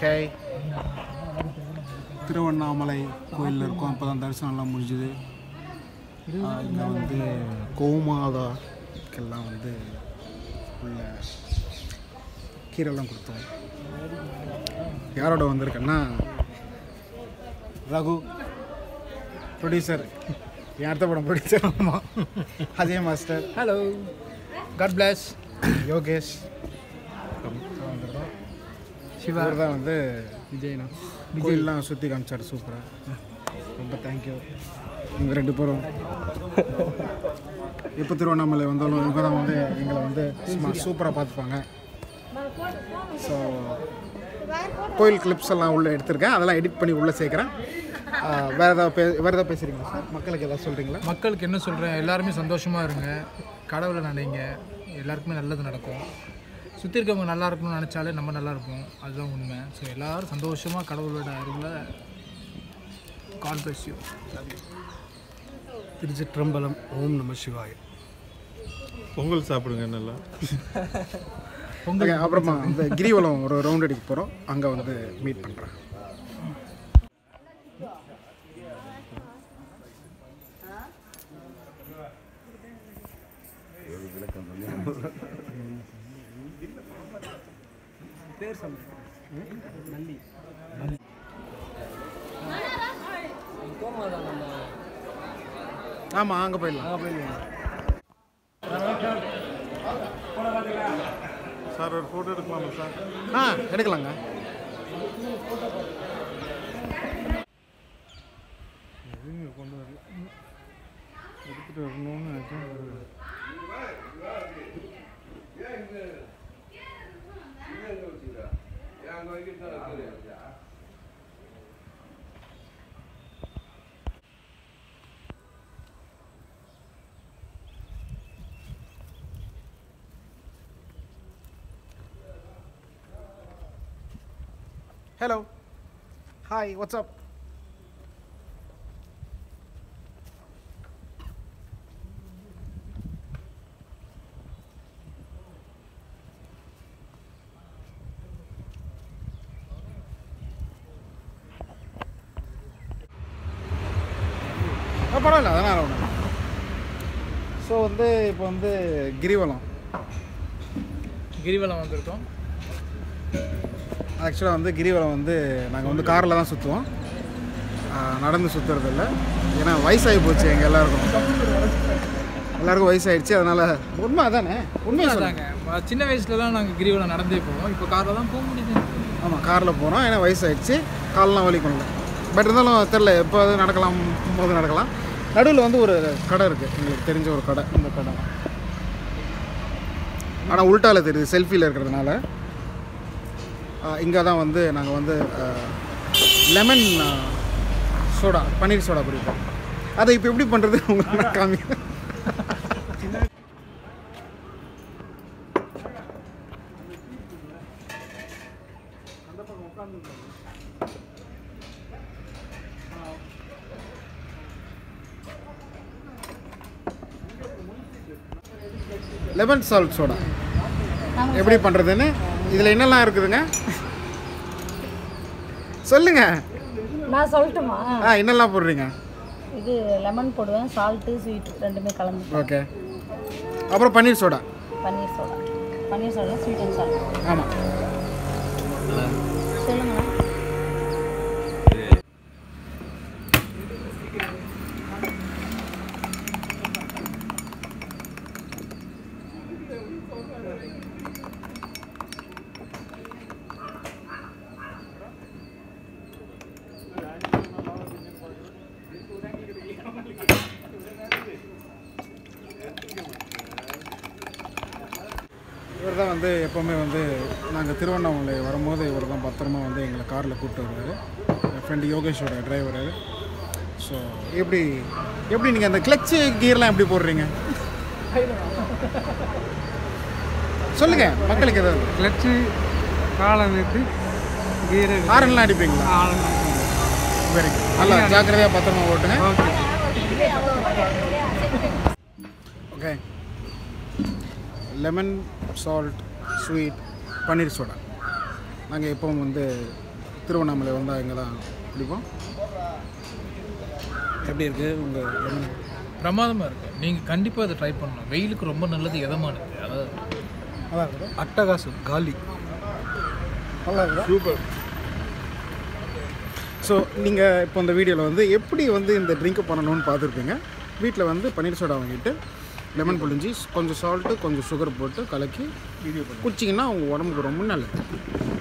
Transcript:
okay Tiruvannamalai கோயிலில் இருக்கோம் இப்போ தான் தரிசனம்லாம் முடிஞ்சுது இங்கே வந்து கோமாதாக்கெல்லாம் வந்து உள்ள கீரைலாம் கொடுத்தோம் யாரோட வந்திருக்கேன்னா ரகு ப்ரொடியூசர் என் அடுத்த படம் ப்ரொடியூசர் ஆமாம் Ajay master hello God bless Yogesh Siva இவர் தான் வந்து விஜய்னா கோயிலெலாம் சுற்றி காமிச்சார் சூப்பராக ரொம்ப தேங்க்யூ இவங்க ரெண்டு பேரும் எப்போ திருவண்ணாமலை வந்தாலும் இவங்க தான் வந்து எங்களை வந்து சூப்பராக பார்த்துப்பாங்க ஸோ கோயில் கிளிப்ஸ் எல்லாம் உள்ளே எடுத்திருக்கேன் அதெல்லாம் எடிட் பண்ணி உள்ளே சேர்க்குறேன் வேறு ஏதாவது பே வேறு ஏதாவது பேசுகிறீங்களா சார் மக்களுக்கு ஏதாவது சொல்கிறீங்களா மக்களுக்கு என்ன சொல்கிறேன் எல்லாருமே சந்தோஷமாக இருங்க கடவுளை நினைங்க எல்லாருக்குமே நல்லது நடக்கும் சுற்றி இருக்கவங்க நல்லா இருக்கணும்னு நினச்சாலே நம்ம நல்லா இருப்போம் அதுதான் உண்மை ஸோ எல்லாரும் சந்தோஷமாக கடவுளோட அருகில் காட் பிளஸ் யூ திருச்சிற்றம்பலம் ஓம் நம சிவாய பொங்கல் சாப்பிடுங்க நல்லா ஓகே அப்புறமா அந்த கிரிவலம் ஒரு ரவுண்ட் அடிக்க போகிறோம் அங்கே வந்து மீட் பண்ணுறேன் ஆமாம் அங்கே போயிடலாம் சார் ஒரு ஃபோட்டோ எடுக்கலாமா சார் ஆ எடுக்கலாங்க எதுங்க கொண்டு வரல எடுத்துட்டு வரணும்னு நினைச்சேன் ஹலோ ஹாய் வாட்ஸ் அப் பரவாயில்ல அதனால் ஒன்று ஸோ வந்து இப்போ வந்து கிரிவலம் கிரிவலம் வந்திருக்கோம் ஆக்சுவலாக வந்து கிரிவலம் வந்து நாங்கள் வந்து காரில் தான் சுற்றுவோம் நடந்து சுற்றுறது இல்லை ஏன்னா வயசாகி போச்சு எங்கள் எல்லாருக்கும் எல்லாருக்கும் வயசாயிடுச்சு அதனால் உண்மை அதானே உண்மையை சொல்லுங்க அதாங்க சின்ன வயசுலலாம் நாங்கள் கிரிவலம் நடந்தே போவோம் இப்போ காரில் தான் போக முடியுது ஆமாம் காரில் போகிறோம் ஏன்னா வயசாயிடுச்சு கால்லாம் வலிக்கும்ல பட் இருந்தாலும் தெரில எப்போ அது நடக்கலாம் போது நடக்கலாம் நடுவில் வந்து ஒரு கடை இருக்குது எங்களுக்கு தெரிஞ்ச ஒரு கடை இந்த கடை ஆனால் உள்டால தெரியுது செல்ஃபியில் இருக்கிறதுனால இங்கே தான் வந்து நாங்கள் வந்து லெமன் சோடா பன்னீர் சோடா குடிப்போம் அதை இப்போ எப்படி பண்ணுறது உங்களுக்கு நான் காமிக்கிறேன் லெமன் சால்ட் சோடா எப்படி பண்ணுறதுன்னு இதில் என்னெல்லாம் இருக்குதுங்க சொல்லுங்க நான் சொல்லட்டுமா ஆ என்னெல்லாம் போடுறீங்க இது லெமன் போடுவேன் சால்ட்டு ஸ்வீட் ரெண்டுமே கலந்து ஓகே அப்புறம் panneer soda panneer soda panneer soda sweet and salt ஆமாம் சொல்லுங்க இவர் தான் வந்து எப்போவுமே வந்து நாங்கள் திருவண்ணாமலை வரும்போது இவர் தான் பத்திரமா வந்து எங்களை காரில் கூப்பிட்டு வருவார் என் ஃப்ரெண்டு யோகேஷோட டிரைவர் ஸோ எப்படி எப்படி நீங்கள் அந்த கிளச்சு கியர்லாம் எப்படி போடுறீங்க சொல்லுங்க மக்களுக்கு ஏதாவது கிளச்சு காலை நிறுத்தி கீரை ஹாரன்லாம் அடிப்பீங்களா வெரி குட் நல்லா ஜாக்கிரதையாக பத்திரமா ஓட்டுங்க okay lemon salt sweet panneer soda நாங்கள் எப்பவும் வந்து திருவண்ணாமலை வந்தால் இங்கே தான் குடிப்போம் எப்படி இருக்குது உங்கள் லெமன் பிரமாதமாக இருக்குது நீங்கள் கண்டிப்பாக அதை ட்ரை பண்ணணும் வெயிலுக்கு ரொம்ப நல்லது இதமானது அதாவது நல்லா இருக்குது அட்டகாசம் காலி நல்லா இருக்குது சூப்பர் ஸோ நீங்கள் இப்போ இந்த வீடியோவில் வந்து எப்படி வந்து இந்த ட்ரிங்க் பண்ணணும்னு பார்த்துருப்பீங்க வீட்டில் வந்து பன்னீர் சோடா வாங்கிட்டு லெமன் புழிஞ்சி கொஞ்சம் சால்ட்டு கொஞ்சம் சுகர் போட்டு கலக்கி குடிச்சிங்கன்னா உங்கள் உடம்புக்கு ரொம்ப நல்லது